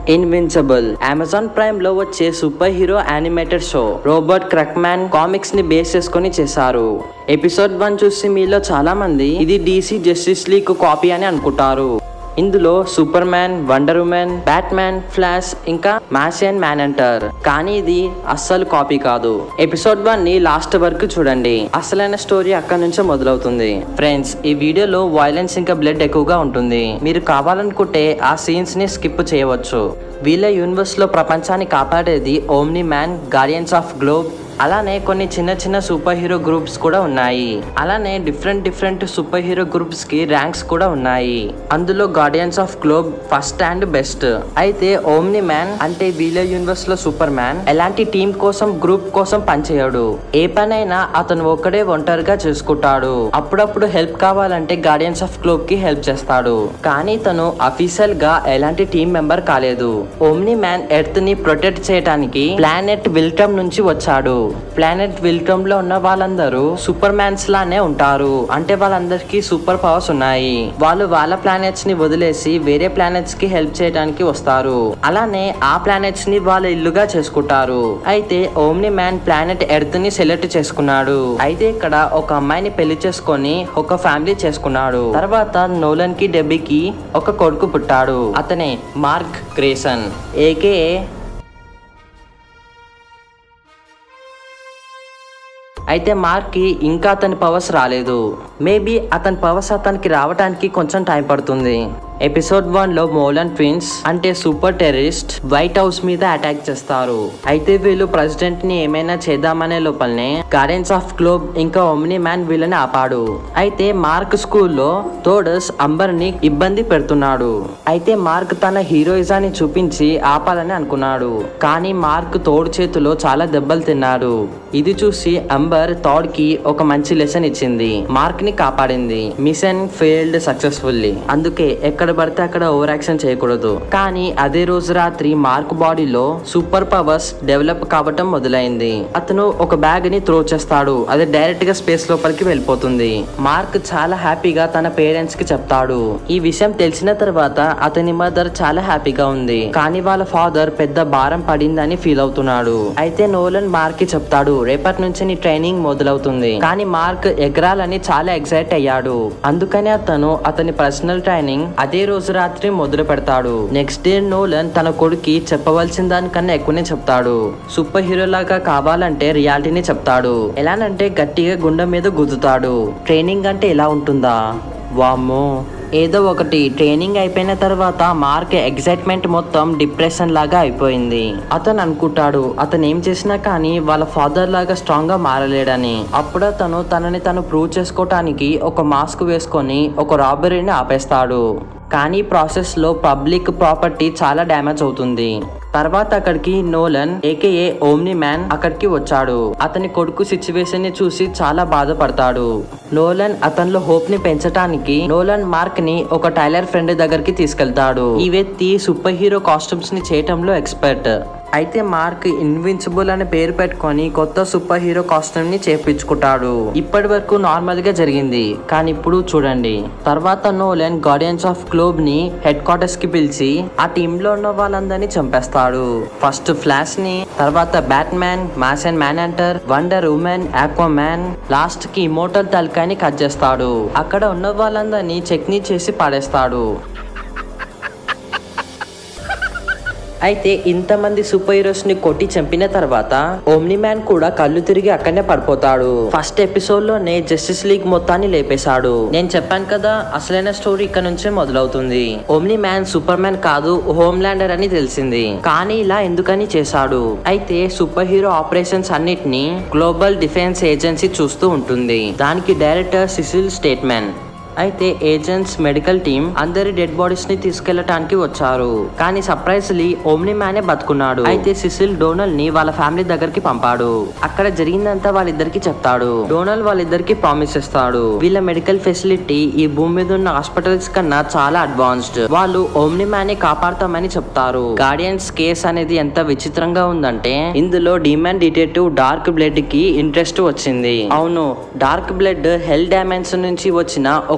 Invincible Amazon Prime లో వచ్చే super hero animated show Robert Kirkman comics ని base చేసుకొని చేశారు ఎపిసోడ్ వన్ చూసి మీలో చాలా మంది ఇది డీసీ జస్టిస్ లీగ్ కాపీ అని అనుకుంటారు ఇందులో Superman Wonder Woman Batman Flash ఇంకా మ్యాసియన్ మ్యాన్ అంటారు కానీ ఇది అస్సలు కాపీ కాదు ఎపిసోడ్ వన్ ని లాస్ట్ వరకు చూడండి అసలైన స్టోరీ అక్కడ నుంచే మొదలవుతుంది ఫ్రెండ్స్ ఈ వీడియోలో వైలెన్స్ ఇంకా బ్లడ్ ఎక్కువగా ఉంటుంది మీరు కావాలనుకుంటే ఆ సీన్స్ ని స్కిప్ చేయవచ్చు వీళ్ళ యూనివర్స్ లో ప్రపంచాన్ని కాపాడేది Omni Man Guardians of Globe అలానే కొన్ని చిన్న చిన్న సూపర్ హీరో గ్రూప్స్ కూడా ఉన్నాయి అలానే different different super hero groups కి ర్యాంక్స్ కూడా ఉన్నాయి అందులో Guardians of Globe first and best అయితే ఓమ్ని మ్యాన్ అంటే వీలే యూనివర్స్ లో సూపర్ మ్యాన్ ఎలాంటి టీం కోసం గ్రూప్ కోసం పనిచేయడు ఏ పనైనా అతను ఒక్కడే ఒంటరిగా చేసుకుంటాడు అప్పుడప్పుడు హెల్ప్ కావాలంటే గార్డియన్స్ ఆఫ్ గ్లోబ్ కి హెల్ప్ చేస్తాడు కానీ తను అఫీషియల్ గా ఎలాంటి టీం మెంబర్ కాలేదు ఓమ్ని మ్యాన్ ఎర్త్ ని ప్రొటెక్ట్ చేయడానికి ప్లానెట్ విల్టమ్ నుంచి వచ్చాడు ప్లానెట్ విల్టమ్ లో ఉన్న వాళ్ళందరూ సూపర్ మ్యాన్స్ లానే ఉంటారు అంటే వాళ్ళందరికీ సూపర్ పవర్స్ ఉన్నాయి వాళ్ళు వాళ్ళ ప్లానెట్స్ ని వదిలేసి వేరే ప్లానెట్స్ కి హెల్ప్ చేయడానికి వస్తారు అలానే ఆ ప్లానెట్స్ ని వాళ్ళ ఇల్లుగా చేసుకుంటారు అయితే ఓమ్ని మ్యాన్ ప్లానెట్ ఎర్త్ ని సెలెక్ట్ చేసుకున్నాడు అయితే ఇక్కడ ఒక అమ్మాయిని పెళ్లి చేసుకొని ఒక ఫ్యామిలీ చేసుకున్నాడు తర్వాత నోలన్ కి డెబ్బీకి ఒక కొడుకు పుట్టాడు అతనే మార్క్ గ్రేసన్ ఏకే అయితే మార్క్కి ఇంకా అతని పవర్స్ రాలేదు మేబీ అతని పవర్స్ అతనికి రావడానికి కొంచెం టైం పడుతుంది ఎపిసోడ్ వన్ లో మోలన్ ట్విన్స్ అంటే సూపర్ టెర్రరిస్ట్ వైట్ హౌస్ మీద అటాక్ చేస్తారు అయితే వీళ్ళు ప్రెసిడెంట్ ని ఏమైనా చేద్దామనే లోపలనే గార్డెన్స్ ఆఫ్ గ్లోబ్ ఇంకా ఒమ్ని మ్యాన్ వీళ్ళని ఆపాడు అయితే మార్క్ స్కూల్లో థోడస్ అంబర్ ని ఇబ్బంది పెడుతున్నాడు అయితే మార్క్ తన హీరోయిజాన్ని చూపించి ఆపాలని అనుకున్నాడు కానీ మార్క్ తోడు చేతిలో చాలా దెబ్బలు తిన్నాడు ఇది చూసి అంబర్ థాడ్ కి ఒక మంచి లెసన్ ఇచ్చింది మార్క్ ని కాపాడింది మిషన్ ఫెయిల్డ్ సక్సెస్ఫుల్లీ అందుకే ఎక్కడ పడితే అక్కడ ఓవర్ యాక్షన్ చేయకూడదు కానీ అదే రోజు రాత్రి మార్క్ బాడీలో సూపర్ పవర్స్ డెవలప్ కావటం మొదలైంది అతను ఒక బ్యాగ్ ని త్రో చేస్తాడు అది డైరెక్ట్ గా స్పేస్ లోపలికి వెళ్ళిపోతుంది మార్క్ చాలా హ్యాపీగా తన పేరెంట్స్ కి చెప్తాడు ఈ విషయం తెలిసిన తర్వాత అతని మదర్ చాలా హ్యాపీగా ఉంది కానీ వాళ్ళ ఫాదర్ పెద్ద భారం పడిందని ఫీల్ అవుతున్నాడు అయితే నోలన్ మార్క్ కి చెప్తాడు రేపటి నుంచి నీ ట్రైనింగ్ మొదలవుతుంది కానీ మార్క్ ఎగరాలని చాలా ఎక్సైట్ అయ్యాడు అందుకని అతను అతని పర్సనల్ ట్రైనింగ్ అదే రోజు రాత్రి మొదలు పెడతాడు నెక్స్ట్ డే నోలన్ తన కొడుకి చెప్పవలసిన దానికన్నా ఎక్కువనే చెప్తాడు సూపర్ హీరో లాగా కావాలంటే రియాలిటీని చెప్తాడు ఎలానంటే గట్టిగా గుండె మీద గుద్దుతాడు ట్రైనింగ్ అంటే ఎలా ఉంటుందా వామ్మో ఏదో ఒకటి ట్రైనింగ్ అయిపోయిన తర్వాత మార్క్ ఎగ్జైట్మెంట్ మొత్తం డిప్రెషన్ లాగా అయిపోయింది అతను అనుకుంటాడు అతను ఏం చేసినా కానీ వాళ్ళ ఫాదర్ లాగా స్ట్రాంగ్ గా మారలేడని అప్పుడు అతను తనని తను ప్రూవ్ చేసుకోవటానికి ఒక మాస్క్ వేసుకొని ఒక రాబరీని ఆపేస్తాడు కానీ ప్రాసెస్ లో పబ్లిక్ ప్రాపర్టీ చాలా డ్యామేజ్ అవుతుంది తర్వాత అక్కడికి నోలన్ ఏకేఏ ఓమ్ని మ్యాన్ అక్కడికి వచ్చాడు అతని కొడుకు సిచ్యువేషన్ ని చూసి చాలా బాధపడతాడు నోలన్ అతనిలో హోప్ ని పెంచడానికి నోలన్ మార్క్ ని ఒక టైలర్ ఫ్రెండ్ దగ్గరికి తీసుకెళ్తాడు ఈ వ్యక్తి సూపర్ హీరో కాస్ట్యూమ్స్ ని చేయటంలో ఎక్స్పర్ట్ అయితే మార్క్ ఇన్విన్సిబుల్ అనే పేరు పెట్టుకొని కొత్త సూపర్ హీరో కాస్ట్యూమ్ ని చేపించుకుంటాడు ఇప్పటి వరకు నార్మల్ గా జరిగింది కానీ ఇప్పుడు చూడండి తర్వాత నోలెన్ గార్డియన్స్ ఆఫ్ గ్లోబ్ ని హెడ్ క్వార్టర్స్ కి పిలిచి ఆ టీమ్ లో ఉన్న వాళ్ళందరినీ చంపేస్తాడు ఫస్ట్ ఫ్లాష్ ని తర్వాత బ్యాట్ మ్యాన్ మాసన్ మ్యాన్ అంటర్ Wonder Woman Aquaman last కి ఇమోటల్ తలకాయని కట్ చేస్తాడు అక్కడ ఉన్న వాళ్ళందరినీ చట్నీ చేసి పాడేస్తాడు అయితే ఇంతమంది సూపర్ హీరోస్ ని కొట్టి చంపిన తర్వాత ఓమ్ని మ్యాన్ కూడా కళ్ళు తిరిగి అక్కడనే పడిపోతాడు ఫస్ట్ ఎపిసోడ్ లోనే జస్టిస్ లీగ్ మొత్తాన్ని లేపేశాడు నేను చెప్పాను కదా అసలైన స్టోరీ ఇక్కడ నుంచే మొదలవుతుంది ఓమ్ని మ్యాన్ సూపర్ మ్యాన్ కాదు హోమ్ ల్యాండర్ అని తెలిసింది కానీ ఇలా ఎందుకని చేశాడు అయితే సూపర్ హీరో ఆపరేషన్స్ అన్నిటిని గ్లోబల్ డిఫెన్స్ ఏజెన్సీ చూస్తూ ఉంటుంది దానికి డైరెక్టర్ సిసిల్ స్టేట్మెంట్ అయితే ఏజెంట్స్ మెడికల్ టీం అందరి డెడ్ బాడీస్ ని తీసుకెళ్లటానికి వచ్చారు కానీ సర్ప్రైజ్లీ ఓమ్ని మ్యానే బతుకున్నాడు అయితే సిసిల్ డోనల్ ని వాళ్ళ ఫ్యామిలీ దగ్గరికి పంపాడు అక్కడ జరిగిందంతా వాళ్ళిద్దరికి చెప్తాడు డోనల్ వాళ్ళిద్దరికి ప్రామిస్ ఇస్తాడు వీళ్ళ మెడికల్ ఫెసిలిటీ ఈ భూమి మీద ఉన్న హాస్పిటల్స్ కన్నా చాలా అడ్వాన్స్డ్ వాళ్ళు ఓమ్ని మ్యానే కాపాడతామని చెప్తారు గార్డియన్స్ కేస్ అనేది ఎంత విచిత్రంగా ఉందంటే ఇందులో డిమాండ్ డిటెక్టివ్ డార్క్ బ్లడ్ కి ఇంట్రెస్ట్ వచ్చింది అవును డార్క్ బ్లడ్ హెల్ డామెన్స్ నుంచి వచ్చిన ఒక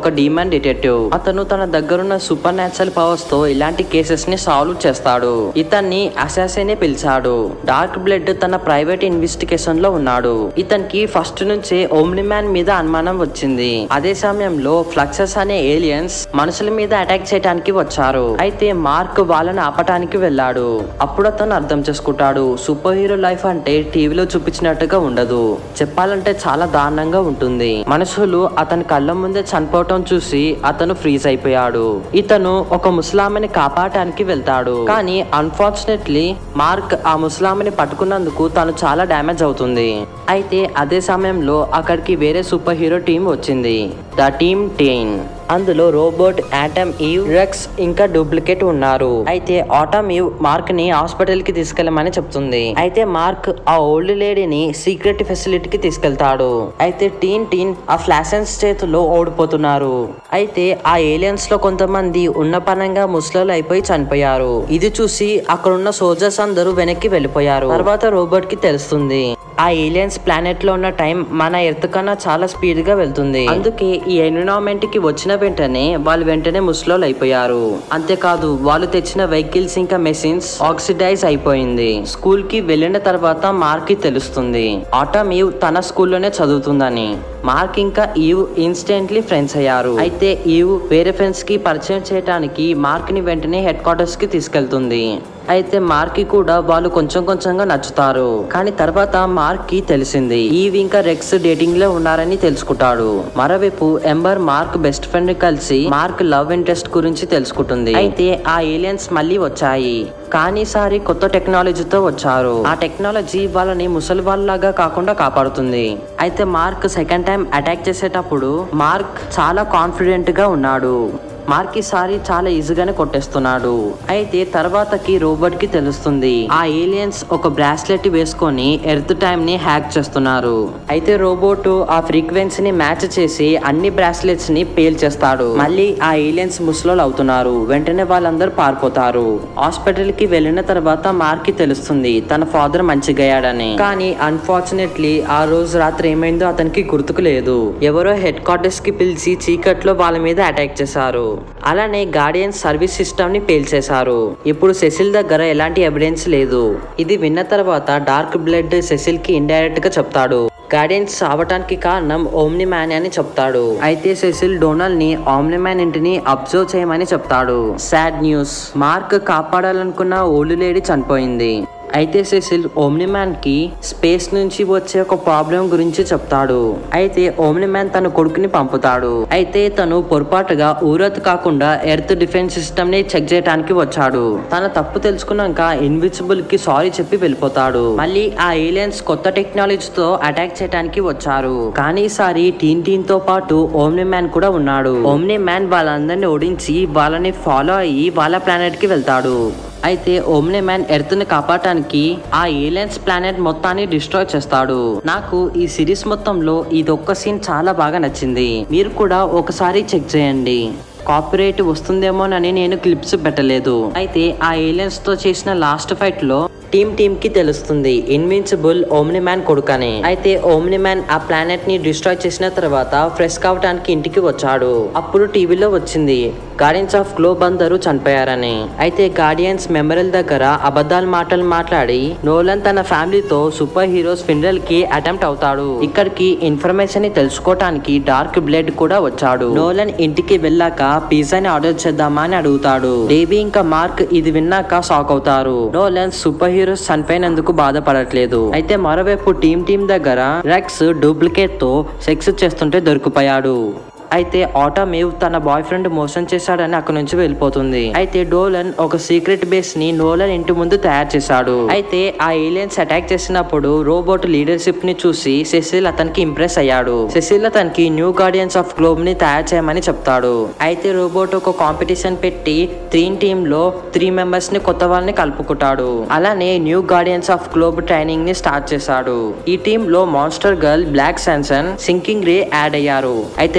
ఒక డీమన్ డిటెక్టివ్ అతను తన దగ్గరున్న సూపర్ న్యాచురల్ పవర్స్ తో ఇలాంటి కేసెస్ ని సాల్వ్ చేస్తాడు ఇతన్ని అసాసినే పిలిచాడు డార్క్ బ్లడ్ తన ప్రైవేట్ ఇన్వెస్టిగేషన్ లో ఉన్నాడు ఇతనికి ఫస్ట్ నుంచే ఓమ్ని మ్యాన్ మీద అనుమానం వచ్చింది అదే సమయంలో ఫ్లక్సెస్ అనే ఏలియన్స్ మనుషుల మీద అటాక్ చేయడానికి వచ్చారు అయితే మార్క్ వాళ్ళని ఆపటానికి వెళ్ళాడు అప్పుడు అతను అర్థం చేసుకుంటాడు సూపర్ హీరో లైఫ్ అంటే టీవీలో చూపించినట్టుగా ఉండదు చెప్పాలంటే చాలా దారుణంగా ఉంటుంది మనుషులు అతని కళ్ళ ముందే చనిపోవటం చూసి అతను ఫ్రీజ్ అయిపోయాడు ఇతను ఒక ముస్లామిని కాపాడటానికి వెళ్తాడు కానీ అన్ఫార్చునేట్లీ మార్క్ ఆ ముస్లామిని పట్టుకున్నందుకు తను చాలా డ్యామేజ్ అవుతుంది అయితే అదే సమయంలో అక్కడికి వేరే సూపర్ హీరో టీం వచ్చింది ద టీమ్ టెయిన్ అందులో రోబోట్ యాటమ్ ఈవ్ డ్రగ్స్ ఇంకా డూప్లికేట్ ఉన్నారు అయితే ఆటమ్ ఈవ్ మార్క్ ని హాస్పిటల్ కి తీసుకెళ్లమని చెప్తుంది అయితే మార్క్ ఆ ఓల్డ్ లేడీని సీక్రెట్ ఫెసిలిటీకి తీసుకెళ్తాడు అయితే టీన్ టీన్ ఆ ఫ్లాసెన్స్ చేతుల్లో ఓడిపోతున్నారు అయితే ఆ ఏలియన్స్ లో కొంతమంది ఉన్న పనంగా ముసలోళ్ళు అయిపోయి చనిపోయారు ఇది చూసి అక్కడున్న సోల్జర్స్ అందరూ వెనక్కి వెళ్ళిపోయారు తర్వాత రోబోట్ కి తెలుస్తుంది ఆ ఏలియన్స్ ప్లానెట్ లో ఉన్న టైం మన ఎర్త్ కన్నా చాలా స్పీడ్ గా వెళ్తుంది అందుకే ఈ ఎన్విరాన్మెంట్ కి వచ్చిన వెంటనే వాళ్ళు వెంటనే ముసలోళ్ళు అయిపోయారు అంతేకాదు వాళ్ళు తెచ్చిన వెహికల్స్ ఇంకా మెషిన్స్ ఆక్సిడైజ్ అయిపోయింది స్కూల్ కి వెళ్ళిన తర్వాత మార్క్ కి తెలుస్తుంది ఆటమ్ ఈవ్ తన స్కూల్లోనే చదువుతుందని మార్క్ ఇంకా ఈవ్ ఇన్స్టెంట్లీ ఫ్రెండ్స్ అయ్యారు అయితే ఈవ్ వేరే ఫ్రెండ్స్ కి పరిచయం చేయడానికి మార్క్ ని వెంటనే హెడ్ క్వార్టర్స్ కి తీసుకెళ్తుంది అయితే మార్క్ కి కూడా వాళ్ళు కొంచెం కొంచెంగా నచ్చుతారు కానీ తర్వాత మార్క్ కి తెలిసింది ఈవ్ ఇంకా రెక్స్ డేటింగ్ లో ఉన్నారని తెలుసుకుంటాడు మరోవైపు ఎంబర్ మార్క్ బెస్ట్ ఫ్రెండ్ కలిసి మార్క్ లవ్ ఇంట్రెస్ట్ గురించి తెలుసుకుంటుంది అయితే ఆ ఏలియన్స్ మళ్ళీ వచ్చాయి కానీ ఈసారి కొత్త టెక్నాలజీతో వచ్చారు ఆ టెక్నాలజీ వాళ్ళని ముసలి వాళ్ళలాగా కాకుండా కాపాడుతుంది అయితే మార్క్ సెకండ్ టైం అటాక్ చేసేటప్పుడు మార్క్ చాలా కాన్ఫిడెంట్ గా ఉన్నాడు మార్క్ ఈసారి చాలా ఈజీగానే కొట్టేస్తున్నాడు అయితే తర్వాతకి రోబోట్ కి తెలుస్తుంది ఆ ఏలియన్స్ ఒక బ్రాస్లెట్ వేసుకొని ఎర్త్ టైం ని హ్యాక్ చేస్తున్నారు అయితే రోబోట్ ఆ ఫ్రీక్వెన్సీని మ్యాచ్ చేసి అన్ని బ్రాస్లెట్స్ ని పేల్ చేస్తాడు మళ్ళీ ఆ ఏలియన్స్ ముసలోళ్ళు అవుతున్నారు వెంటనే వాళ్ళందరూ పారిపోతారు హాస్పిటల్ కి వెళ్ళిన తర్వాత మార్క్ కి తెలుస్తుంది తన ఫాదర్ మంచిగయ్యాడని కానీ అన్ఫార్చునేట్లీ ఆ రోజు రాత్రి ఏమైందో అతనికి గుర్తుకు లేదు ఎవరో హెడ్ క్వార్టర్స్ కి పిలిచి చీకట్లో వాళ్ళ మీద అటాక్ చేశారు అలానే గార్డియన్ సర్వీస్ సిస్టమ్ ని పేల్చేశారు ఇప్పుడు సెసిల్ దగ్గర ఎలాంటి ఎవిడెన్స్ లేదు ఇది విన్న తర్వాత డార్క్ బ్లడ్ సెసిల్ కి ఇండైరెక్ట్ గా చెప్తాడు గార్డియన్స్ అవటానికి కారణం ఓమ్ని మ్యాన్ అని చెప్తాడు అయితే సెసిల్ డొనాల్డ్ ని ఓమ్ని మ్యాన్ ఇంటిని అబ్జర్వ్ చేయమని చెప్తాడు సాడ్ న్యూస్ మార్క్ కాపాడాలనుకున్న ఓల్డ్ లేడీ చనిపోయింది అయితే సెసిల్ ఓమ్ని మ్యాన్ కి స్పేస్ నుంచి వచ్చే ఒక ప్రాబ్లం గురించి చెప్తాడు అయితే ఓమ్ని మ్యాన్ తన కొడుకుని పంపుతాడు అయితే తను పొరపాటుగా ఊరత్ కాకుండా ఎర్త్ డిఫెన్స్ సిస్టమ్ ని చెక్ చేయడానికి వచ్చాడు తన తప్పు తెలుసుకున్నాక ఇన్విజిబుల్ కి సారీ చెప్పి వెళ్ళిపోతాడు మళ్ళీ ఆ ఏలియన్స్ కొత్త టెక్నాలజీతో అటాక్ చేయడానికి వచ్చారు కానీ ఈసారి టీన్ టీన్ తో పాటు ఓమ్ని మ్యాన్ కూడా ఉన్నాడు ఓమ్ని మ్యాన్ వాళ్ళందరినీ ఓడించి వాళ్ళని ఫాలో అయ్యి వాళ్ళ ప్లానెట్ కి వెళ్తాడు అయితే ఓమ్ని మ్యాన్ ఎర్త్ ని కాపాడటానికి ఆ ఏలియన్స్ ప్లానెట్ మొత్తాన్ని డిస్ట్రాయ్ చేస్తాడు నాకు ఈ సిరీస్ మొత్తంలో ఇదొక్క సీన్ చాలా బాగా నచ్చింది మీరు కూడా ఒకసారి చెక్ చేయండి కాపీరైట్ వస్తుందేమోనని నేను క్లిప్స్ పెట్టలేదు అయితే ఆ ఏలియన్స్ తో చేసిన లాస్ట్ ఫైట్ లో టీమ్ టీమ్ కి తెలుస్తుంది ఇన్విన్సిబుల్ ఓమ్ని మ్యాన్ కొడుకని అయితే ఓమ్ని మ్యాన్ ఆ ప్లానెట్ ని డిస్ట్రాయ్ చేసిన తర్వాత ఫ్రెష్ కావడానికి ఇంటికి వచ్చాడు అప్పుడు టీవీలో వచ్చింది గార్డియన్స్ ఆఫ్ గ్లోబ్ అందరూ చనిపోయారని అయితే గార్డియన్స్ మెమరల్ దగ్గర అబద్ధాలు మాటలు మాట్లాడి నోలన్ తన ఫ్యామిలీతో సూపర్ హీరోస్ ఫినరల్ కి అటెంప్ట్ అవుతాడు ఇక్కడికి ఇన్ఫర్మేషన్ ని తెలుసుకోవటానికి డార్క్ బ్లడ్ కూడా వచ్చాడు నోలన్ ఇంటికి వెళ్ళాక పిజ్జాని ఆర్డర్ చేద్దామా అని అడుగుతాడు డేబీ ఇంకా మార్క్ ఇది విన్నాక షాక్ అవుతారు నోలన్ సూపర్ హీరోస్ చనిపోయినందుకు బాధపడట్లేదు అయితే మరోవైపు టీమ్ టీమ్ దగ్గర రెక్స్ డూప్లికేట్ తో సెక్స్ చేస్తుంటే దొరికిపోయాడు అయితే ఆటోమేవ్ తన బాయ్ ఫ్రెండ్ మోసం చేశాడని అక్కడి నుంచి వెళ్ళిపోతుంది అయితే డోలన్ ఒక సీక్రెట్ బేస్ ని నోలన్ ఇంటి ముందు తయారు చేశాడు అయితే ఆ ఏలియన్స్ అటాక్ చేసినప్పుడు రోబోట్ లీడర్షిప్ ని చూసి సెసిల్ అతనికి ఇంప్రెస్ అయ్యాడు సెసిల్ అతనికి న్యూ గార్డియన్స్ ఆఫ్ గ్లోబ్ ని తయారు చేయమని చెప్తాడు అయితే రోబోట్ ఒక కాంపిటీషన్ పెట్టి త్రీన్ టీమ్ లో త్రీ మెంబర్స్ ని కొత్త వాళ్ళని కలుపుకుంటాడు అలానే new Guardians of Globe training ని స్టార్ట్ చేశాడు ఈ టీమ్ లో Monster Girl Black Samson Shrinking Rae add అయ్యారు అయితే రెక్స్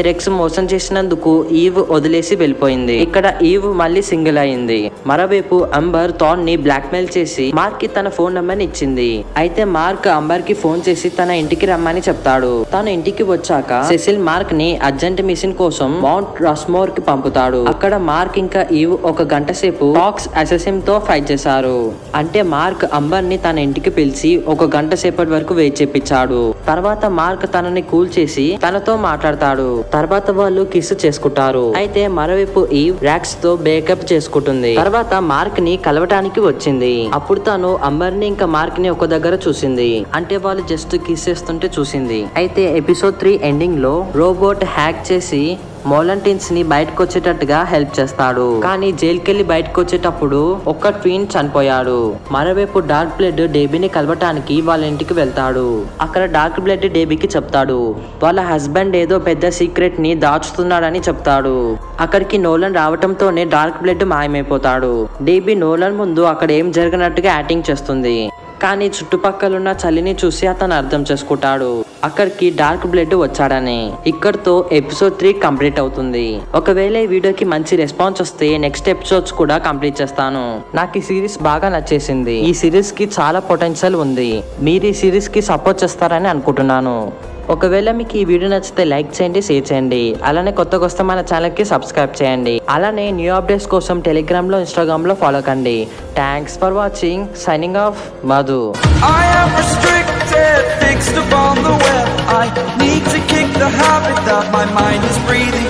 మోసం చేసినందుకు ఈవ్ వదిలేసి వెళ్ళిపోయింది ఇక్కడ ఈవ్ మళ్ళీ సింగిల్ అయింది మరోవైపు అంబర్ థాన్ ని బ్లాక్ మెయిల్ చేసి మార్క్ కి తన ఫోన్ నెంబర్ ఇచ్చింది అయితే మార్క్ అంబర్ కి ఫోన్ చేసి తన ఇంటికి రమ్మని చెప్తాడు తను ఇంటికి వచ్చాక సెసిల్ మార్క్ ని అర్జెంట్ మిషన్ కోసం మౌంట్ రస్మోర్ కి పంపుతాడు అక్కడ మార్క్ ఇంకా ఈవ్ ఒక గంట సేపు టాక్స్ అసెసిమ్ తో ఫైట్ చేశారు అంటే మార్క్ అంబర్ ని తన ఇంటికి పిలిచి ఒక గంట సేపటి వరకు వెయిట్ చేపించాడు తర్వాత మార్క్ తనని కూల్ చేసి తనతో మాట్లాడతాడు తర్వాత వాళ్ళు కిస్ చేసుకుంటారు అయితే మరోవైపు ఈవ్ రాక్స్ తో బ్రేకప్ చేసుకుంటుంది తర్వాత మార్క్ ని కలవటానికి వచ్చింది అప్పుడు తను అంబర్ ని ఇంకా మార్క్ ని ఒక దగ్గర చూసింది అంటే వాళ్ళు జస్ట్ కిస్ చేస్తుంటే చూసింది అయితే ఎపిసోడ్ త్రీ ఎండింగ్ లో రోబోట్ హ్యాక్ చేసి మోలంటిన్స్ ని బయటకు వచ్చేటట్టుగా హెల్ప్ చేస్తాడు కానీ జైలుకెళ్లి బయటకు వచ్చేటప్పుడు ఒక్క ట్వీన్ చనిపోయాడు మరోవైపు డార్క్ బ్లడ్ డేబీని కలవటానికి వాళ్ళ ఇంటికి వెళ్తాడు అక్కడ డార్క్ బ్లడ్ డేబీకి చెప్తాడు వాళ్ళ హస్బెండ్ ఏదో పెద్ద సీక్రెట్ ని దాచుతున్నాడని చెప్తాడు అక్కడికి నోలన్ రావటంతోనే డార్క్ బ్లడ్ మాయమైపోతాడు డేబీ నోలన్ ముందు అక్కడ ఏం జరిగినట్టుగా యాక్టింగ్ చేస్తుంది కానీ చుట్టుపక్కలున్న చలిని చూసి అతను అర్థం చేసుకుంటాడు అక్కడికి డార్క్ బ్లడ్ వచ్చాడని ఇక్కడతో ఎపిసోడ్ త్రీ కంప్లీట్ అవుతుంది ఒకవేళ ఈ వీడియోకి మంచి రెస్పాన్స్ వస్తే నెక్స్ట్ ఎపిసోడ్స్ కూడా కంప్లీట్ చేస్తాను నాకు ఈ సిరీస్ బాగా నచ్చేసింది ఈ సిరీస్ కి చాలా పొటెన్షియల్ ఉంది మీరు ఈ సిరీస్ కి సపోర్ట్ చేస్తారని అనుకుంటున్నాను ఒకవేళ మీకు ఈ వీడియో నచ్చితే లైక్ చేయండి షేర్ చేయండి అలానే కొత్తగా వస్తే మన ఛానల్కి సబ్స్క్రైబ్ చేయండి అలానే న్యూ అప్డేట్స్ కోసం టెలిగ్రామ్లో ఇన్స్టాగ్రామ్లో ఫాలో కండి thanks for watching signing off Madhu I am restricted, fixed upon the web. I need to kick the habit that my mind is breathing